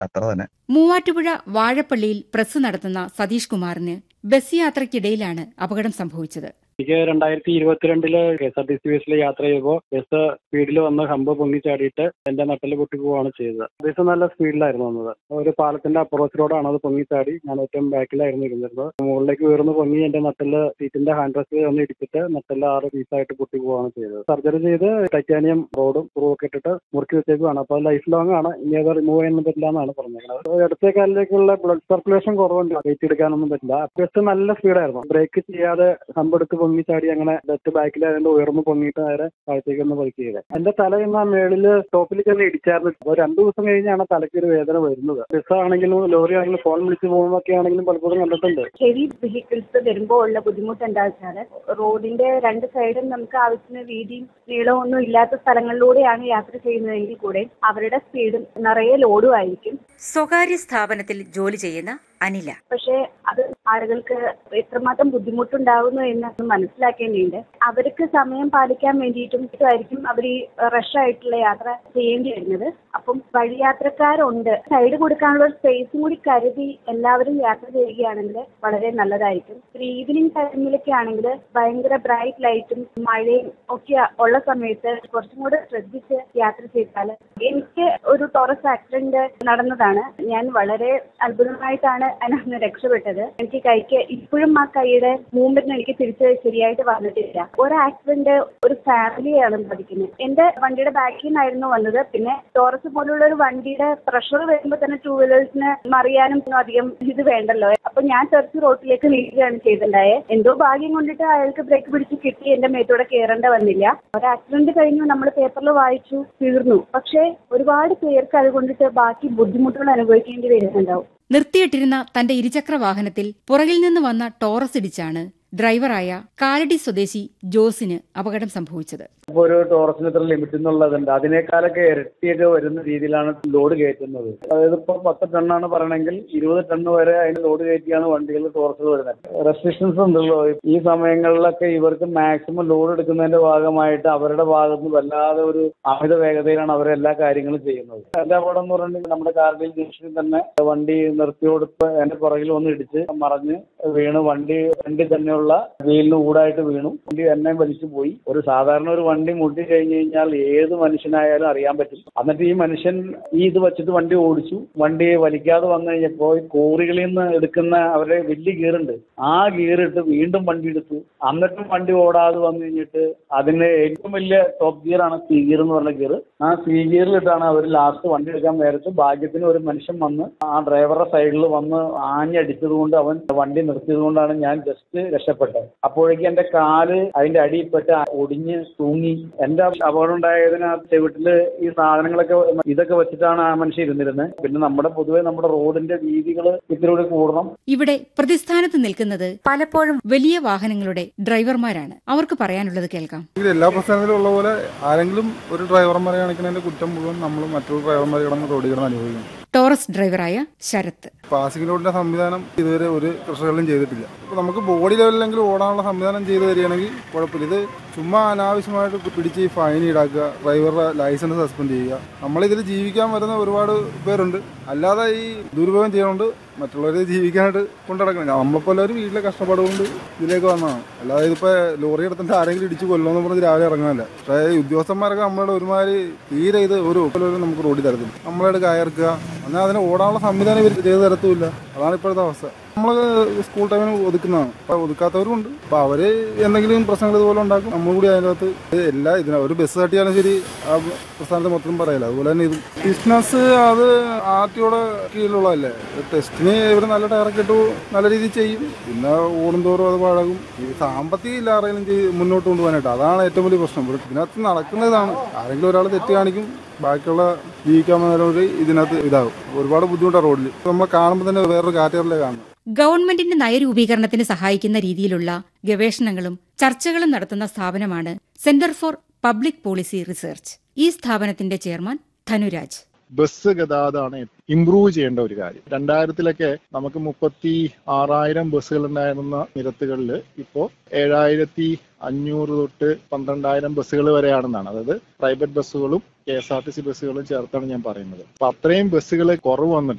അത്ര തന്നെ മൂവാറ്റുപുഴ വാഴപ്പള്ളിയിൽ പ്രസ് നടത്തുന്ന സതീഷ് കുമാറിന് ബസ് യാത്രയ്ക്കിടയിലാണ് അപകടം സംഭവിച്ചത് എനിക്ക് രണ്ടായിരത്തി ഇരുപത്തിരണ്ടില് K S R T C ബസ്സിൽ യാത്ര ചെയ്യുമ്പോൾ ബസ് സ്പീഡിൽ വന്ന് ഹമ്പ് പൊങ്ങി ചാടിയിട്ട് എന്റെ നട്ടല് പൊട്ടി പോവുകയാണ് ചെയ്തത് ബസ് നല്ല സ്പീഡിലായിരുന്നു വന്നത് ഒരു പാലത്തിന്റെ അപ്രോച്ച് റോഡാണ് അത് പൊങ്ങി ചാടി ഞാൻ ഏറ്റവും ബാക്കിലായിരുന്നു ഇരുന്നിരുന്നത് മുകളിലേക്ക് ഉയർന്ന് പൊങ്ങി എന്റെ നട്ടല് സീറ്റിന്റെ ഹാൻഡ് റെസ്റ്റ് ഒന്ന് ഇടിച്ചിട്ട് നട്ടല് ആറ് പീസായിട്ട് പൊട്ടി പോവുകയാണ് ചെയ്തത് സർജറി ചെയ്ത് ടൈറ്റാനിയം റോഡും സ്ക്രൂ ഒക്കെ ഇട്ടിട്ട് മുറുക്കി വെച്ചേക്കുവാണ് അപ്പോൾ ലൈഫ് ലോങ് ആണ് ഇനി അത് റിമൂവ് ചെയ്യാൻ പറ്റില്ല എന്നാണ് പറഞ്ഞേക്കുന്നത് ഇടത്തെ കാലിലേക്കുള്ള ബ്ലഡ് സർക്കുലേഷൻ കുറവുണ്ട് വെയിറ്റ് എടുക്കാനൊന്നും പറ്റില്ല ബസ് നല്ല സ്പീഡായിരുന്നു ബ്രേക്ക് ചെയ്യാതെ ഹമ്പെടുത്ത് പൊങ്ങി ചാടി അങ്ങനെ ലെഫ്റ്റ് ബാക്കിലായതുകൊണ്ട് ഉയർന്നു പൊങ്ങിയിട്ട് നേരെ താഴത്തേക്ക് ഒന്ന് ബൈക്ക് ചെയ്തത് എന്റെ തല ഇന്ന് മേളില് സ്റ്റോപ്പിൽ തന്നെ ഇടിച്ചായിരുന്നു അപ്പോൾ രണ്ടു ദിവസം കഴിഞ്ഞാണ് തലയ്ക്ക് ഒരു വേദന വരുന്നത് ബസ് ആണെങ്കിലും ലോറി ആണെങ്കിലും ഫോൺ വിളിച്ച് പോകുന്നതൊക്കെ ആണെങ്കിലും പലപ്പോഴും കണ്ടിട്ടുണ്ട് ഹെവി വെഹിക്കിൾസ് വരുമ്പോൾ ഉള്ള ബുദ്ധിമുട്ട് എന്താ വെച്ചാൽ റോഡിന്റെ രണ്ട് സൈഡും നമുക്ക് ആവശ്യത്തിന് വീതിയും നീളവും ഒന്നും ഇല്ലാത്ത സ്ഥലങ്ങളിലൂടെയാണ് യാത്ര ചെയ്യുന്നതെങ്കിൽ കൂടെ അവരുടെ സ്പീഡും നിറയെ ലോഡും ആയിരിക്കും സ്വകാര്യ സ്ഥാപനത്തിൽ ജോലി ചെയ്യുന്ന അനില പക്ഷേ അത് ആളുകൾക്ക് എത്രമാത്രം ബുദ്ധിമുട്ടുണ്ടാകുന്നു എന്ന് മനസ്സിലാക്കേണ്ടിയുണ്ട് അവർക്ക് സമയം പാലിക്കാൻ വേണ്ടിയിട്ടും ആയിരിക്കും അവർ ഈ റഷ് ആയിട്ടുള്ള യാത്ര ചെയ്യേണ്ടി വരുന്നത് അപ്പം വഴിയാത്രക്കാരുണ്ട് സൈഡ് കൊടുക്കാനുള്ള ഒരു സ്പേസും കൂടി കരുതി എല്ലാവരും യാത്ര ചെയ്യുകയാണെങ്കിൽ വളരെ നല്ലതായിരിക്കും ഒരു ഈവനിങ് ടൈമിലൊക്കെ ആണെങ്കിൽ ഭയങ്കര ബ്രൈറ്റ് ലൈറ്റും മഴയും ഒക്കെ ഉള്ള സമയത്ത് കുറച്ചും കൂടെ ശ്രദ്ധിച്ച് യാത്ര ചെയ്താൽ എനിക്ക് ഒരു ടോറസ് ആക്സിഡന്റ് നടന്നതാണ് ഞാൻ വളരെ അത്ഭുതമായിട്ടാണ് അതിനകത്ത് രക്ഷപ്പെട്ടത് എനിക്ക് കൈക്ക് ഇപ്പോഴും ആ കൈയുടെ മൂവ്മെന്റ് എനിക്ക് തിരിച്ച് ശരിയായിട്ട് വന്നിട്ടില്ല ഒരു ആക്സിഡന്റ് ഒരു ഫാമിലിയാണ് ബാധിക്കുന്നത് എന്റെ വണ്ടിയുടെ ബാക്കിൽ നിന്നായിരുന്നു വന്നത് പിന്നെ ടോറസ് പോലുള്ള ഒരു വണ്ടിയുടെ പ്രഷർ വരുമ്പോൾ തന്നെ ടൂ വീലേഴ്സിന് മറിയാനും ഒന്നും അധികം ഇത് വേണ്ടല്ലോ അപ്പൊ ഞാൻ തെറിച്ച് റോട്ടിലേക്ക് വീഴുകയാണ് ചെയ്തിട്ടുണ്ടായേ എന്തോ ഭാഗ്യം കൊണ്ടിട്ട് അയാൾക്ക് ബ്രേക്ക് പിടിച്ച് കിട്ടി എന്റെ മേത്തൂടെ കയറേണ്ട വന്നില്ല ഒരു ആക്സിഡന്റ് കഴിഞ്ഞു നമ്മൾ പേപ്പറിൽ വായിച്ചു തീർന്നു പക്ഷേ ഒരുപാട് പേർക്ക് അതുകൊണ്ടിട്ട് ബാക്കി ബുദ്ധിമുട്ടുകൾ അനുഭവിക്കേണ്ടി വരുന്നുണ്ടാവും നിർത്തിയിട്ടിരുന്ന തന്റെ ഇരുചക്ര വാഹനത്തിൽ പുറകിൽ നിന്ന് വന്ന ടോറസ് ഇടിച്ചാണ് ഡ്രൈവറായ കാലടി സ്വദേശി ജോസിന് അപകടം സംഭവിച്ചത് ഇപ്പോൾ ഒരു ടോറസിന് ഇത്ര ലിമിറ്റ് എന്നുള്ളതുണ്ട് അതിനേക്കാളൊക്കെ ഇരട്ടിയൊക്കെ വരുന്ന രീതിയിലാണ് ലോഡ് കയറ്റുന്നത് അതായത് ഇപ്പോൾ പത്ത് ടണ്ണാണ് പറയണമെങ്കിൽ ഇരുപത് ടണ്ണ് വരെ അതിന് ലോഡ് കയറ്റിയാണ് വണ്ടികൾ ടോറസുകൾ വരുന്നത് റെസ്ട്രിക്ഷൻസ് ഉണ്ടല്ലോ ഈ സമയങ്ങളിലൊക്കെ ഇവർക്ക് മാക്സിമം ലോഡ് എടുക്കുന്നതിന്റെ ഭാഗമായിട്ട് അവരുടെ ഭാഗത്ത് നിന്ന് വല്ലാതെ ഒരു അമിത വേഗതയിലാണ് അവർ എല്ലാ കാര്യങ്ങളും ചെയ്യുന്നത് എന്റെ അപകടം എന്ന് പറഞ്ഞിട്ടുണ്ടെങ്കിൽ നമ്മുടെ കാർഗിൽ ജംഗ്ഷനിൽ തന്നെ വണ്ടി നിർത്തിയോടുത്ത് എന്റെ പുറകിൽ വന്ന് ഇടിച്ച് മറിഞ്ഞ് വീണ് വണ്ടി വണ്ടി തന്നെയുള്ള വീലിന് ഊടായിട്ട് വീണു വണ്ടി എന്നെ വലിച്ചു പോയി ഒരു സാധാരണ ഒരു വണ്ടി മുട്ടി കഴിഞ്ഞു കഴിഞ്ഞാൽ ഏത് മനുഷ്യനായാലും അറിയാൻ പറ്റും എന്നിട്ട് ഈ മനുഷ്യൻ ഈ ഇത് വെച്ചിട്ട് വണ്ടി ഓടിച്ചു വണ്ടി വലിക്കാതെ വന്നു കഴിഞ്ഞപ്പോൾ ഈ കോറികളിൽ നിന്ന് എടുക്കുന്ന അവരുടെ വലിയ ഗിയറുണ്ട് ആ ഗിയറിട്ട് വീണ്ടും വണ്ടി എടുത്തു എന്നിട്ടും വണ്ടി ഓടാതെ വന്നു കഴിഞ്ഞിട്ട് അതിന് ഏറ്റവും വലിയ ടോപ്പ് ഗിയർ ആണ് സി ഗിയർ എന്ന് പറഞ്ഞ ഗിയർ ആ സി ഗിയറിലിട്ടാണ് അവർ ലാസ്റ്റ് വണ്ടി എടുക്കാൻ നേരത്ത് ഭാഗ്യത്തിന് ഒരു മനുഷ്യൻ വന്ന് ആ ഡ്രൈവറുടെ സൈഡിൽ വന്ന് ആഞ്ഞടിച്ചത് കൊണ്ട് അവൻ വണ്ടി നിർത്തിയത് കൊണ്ടാണ് ഞാൻ ജസ്റ്റ് രക്ഷപ്പെട്ടത് അപ്പോഴേക്കും എന്റെ കാല് അതിന്റെ അടിയിൽപ്പെട്ട് ഒടിഞ്ഞ് തൂങ്ങി എന്റെ അപകടം ഉണ്ടായതിന് ആ ചെവിട്ടില് ഈ സാധനങ്ങളൊക്കെ ഇതൊക്കെ വെച്ചിട്ടാണ് ആ മനുഷ്യൻ ഇരുന്നിരുന്നത് പിന്നെ നമ്മുടെ പൊതുവെ നമ്മുടെ റോഡിന്റെ വീതികൾ ഇത്തിരി കൂടണം ഇവിടെ പ്രതിസ്ഥാനത്ത് നിൽക്കുന്നത് പലപ്പോഴും വലിയ വാഹനങ്ങളുടെ ഡ്രൈവർമാരാണ് അവർക്ക് പറയാനുള്ളത് കേൾക്കാം ഇതിൽ എല്ലാ പ്രസ്ഥാനത്തിലും ഉള്ള പോലെ ആരെങ്കിലും ഒരു ഡ്രൈവർമാരെ കാണിക്കുന്നതിന്റെ കുറ്റം മുഴുവൻ നമ്മൾ മറ്റുള്ള ഡ്രൈവർമാരെ കിടന്ന് റോഡിൽ കിടന്ന് അനുഭവിക്കും ടോറസ് ഡ്രൈവറായ ശരത്ത് പാസിംഗ് റോഡിന്റെ സംവിധാനം ഇതുവരെ ഒരു കൃഷികളിലും ചെയ്തിട്ടില്ല അപ്പോൾ നമുക്ക് ബോഡി ലെവലിലെങ്കിലും ഓടാനുള്ള സംവിധാനം ചെയ്തു തരികയാണെങ്കിൽ കുഴപ്പമില്ല ഇത് ചുമ്മാ അനാവശ്യമായിട്ട് പിടിച്ച് ഈ ഫൈൻ ഈടാക്കുക ഡ്രൈവറുടെ ലൈസൻസ് സസ്പെൻഡ് ചെയ്യുക നമ്മളിതിൽ ജീവിക്കാൻ വരുന്ന ഒരുപാട് പേരുണ്ട് അല്ലാതെ ഈ ദുരുപയോഗം ചെയ്യുന്നുണ്ട് മറ്റുള്ളവരെ ജീവിക്കാനായിട്ട് കൊണ്ടുനടക്കണം നമ്മളെപ്പോലെ ഒരു വീട്ടിലെ കഷ്ടപ്പാട് കൊണ്ട് ഇതിലേക്ക് വന്നതാണ് അല്ലാതെ ഇതിപ്പോൾ ലോറി എടുത്തിട്ട് ആരെങ്കിലും ഇടിച്ച് കൊല്ലുമെന്ന് പറഞ്ഞ് രാവിലെ ഇറങ്ങാനല്ല പക്ഷേ ഈ ഉദ്യോഗസ്ഥന്മാരൊക്കെ നമ്മളോട് ഒരുമാതിരി തീരെ ഇത് ഒരു ഒപ്പലും നമുക്ക് റോഡിൽ തരത്തില്ല നമ്മളോട് കയർക്കുക എന്നാൽ അതിന് ഓടാനുള്ള സംവിധാനം ഇവർ ചെയ്തു തരത്തുമില്ല അതാണ് ഇപ്പോഴത്തെ അവസ്ഥ നമ്മൾ സ്കൂൾ ടൈമിന് ഒതുക്കുന്നതാണ് അപ്പോൾ ഒതുക്കാത്തവരും ഉണ്ട് അപ്പോൾ അവർ എന്തെങ്കിലും പ്രശ്നങ്ങൾ ഇതുപോലെ ഉണ്ടാക്കും നമ്മൾ കൂടി അതിനകത്ത് എല്ലാ ഇതിന ഒരു ബസ് തട്ടിയാലും ശരി ആ പ്രസ്ഥാനത്ത് മൊത്തം പറയില്ല അതുപോലെ തന്നെ ഇത് ബിസിനസ് അത് ആർ ടിയുടെ കീഴിലുള്ളതല്ലേ ടെസ്റ്റിന് ഇവർ നല്ല ടയറൊക്കെ ഇട്ടു നല്ല രീതിയിൽ ചെയ്യും പിന്നെ ഓടുന്തോറും അത് പഴകും ഈ സാമ്പത്തികം ഇല്ല ആരെങ്കിലും ചെയ്ത് മുന്നോട്ട് കൊണ്ടുപോകാനായിട്ട് അതാണ് ഏറ്റവും വലിയ പ്രശ്നം ഇവിടെ ഇതിനകത്ത് നടക്കുന്നതാണ് ആരെങ്കിലും ഒരാൾ തെറ്റ് കാണിക്കും ബാക്കിയുള്ള ജീവിക്കാൻ വന്നവരോട് ഇതിനകത്ത് ഇതാകും ഒരുപാട് ബുദ്ധിമുട്ടാണ് റോഡിൽ നമ്മൾ കാണുമ്പോൾ തന്നെ വേറൊരു കാറ്റഗറിലേ കാണും ഗവൺമെന്റിന്റെ നയരൂപീകരണത്തിന് സഹായിക്കുന്ന രീതിയിലുള്ള ഗവേഷണങ്ങളും ചർച്ചകളും നടത്തുന്ന സ്ഥാപനമാണ് centre for public policy research ഈ സ്ഥാപനത്തിന്റെ ചെയർമാൻ ധനുരാജ് ബസ് ഗതാഗതമാണ് ഇംപ്രൂവ് ചെയ്യേണ്ട ഒരു കാര്യം രണ്ടായിരത്തിലൊക്കെ നമുക്ക് മുപ്പത്തി ആറായിരം ബസ്സുകൾ ഉണ്ടായിരുന്ന നിരത്തുകളിൽ ഇപ്പോൾ ഏഴായിരത്തി അഞ്ഞൂറ് തൊട്ട് പന്ത്രണ്ടായിരം ബസ്സുകൾ വരെയാണെന്നാണ് അതായത് പ്രൈവറ്റ് ബസ്സുകളും K S R T C ബസ്സുകളും ചേർത്താണ് ഞാൻ പറയുന്നത് അപ്പൊ അത്രയും ബസ്സുകൾ കുറവ് വന്നിട്ടുണ്ട്